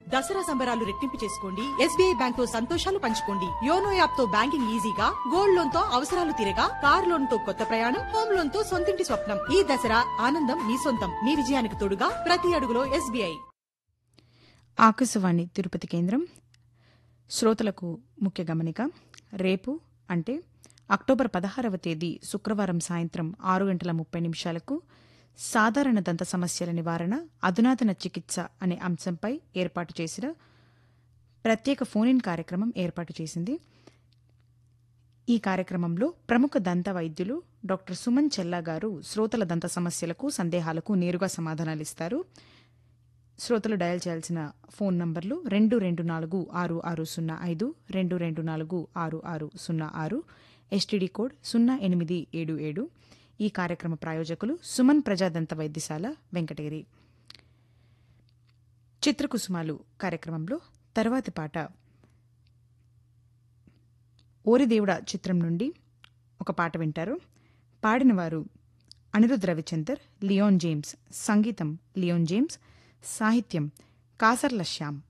దసరా సంబరాలు రెట్టింపు చేసుకోండి ఎస్బీఐ బ్యాంక్ తో సంతోషాలు పంచుకోండి యోనో యాప్ తో బ్యాంకింగ్ ఈజీగా గోల్డ్ లోన్ తో అవసరాలు తీరగా కార్ లోన్ తో కొత్త ప్రయాణం హోమ్ లోన్ తో సొంతింటి స్వప్నం ఈ దసరా ఆనందం మీ సొంతం మీ విజయానికి తోడుగా ప్రతి అడుగులో ఎస్బీఐ ఆకాశవాణి తిరుపతి కేంద్రం శ్రోతలకు ముఖ్య గమనిక రేపు అంటే అక్టోబర్ పదహారవ తేదీ శుక్రవారం సాయంత్రం ఆరు గంటల ముప్పై నిమిషాలకు సాధారణ దంత సమస్యల నివారణ అధునాతన చికిత్స అనే అంశంపై ఏర్పాటు చేసిన ప్రత్యేక ఫోన్ ఇన్ కార్యక్రమం ఏర్పాటు చేసింది ఈ కార్యక్రమంలో ప్రముఖ దంత వైద్యులు డాక్టర్ సుమన్ చెల్లా గారు శ్రోతల దంత సమస్యలకు సందేహాలకు నేరుగా సమాధానాలిస్తారు శ్రోతలు డయల్ చేయాల్సిన ఫోన్ నంబర్లు రెండు రెండు నాలుగు ఆరు ఆరు సున్నా ఐదు రెండు రెండు నాలుగు ఆరు ఆరు సున్నా ఆరు ఎస్టీడీ కోడ్ సున్నా ఎనిమిది ఏడు ఏడు ఈ కార్యక్రమ ప్రాయోజకులు సుమన్ ప్రజాదంత వైద్యశాల వెంకటగిరి చిత్రకుసుమాలు కార్యక్రమంలో తర్వాతి పాట ఓరిదేవుడ చిత్రం నుండి ఒక పాట వింటారు పాడినవారు అనిరుద్ రవిచందర్ లియోన్ జేమ్స్ సంగీతం లియోన్ జేమ్స్ సాహిత్యం కాసర్ల శ్యామ్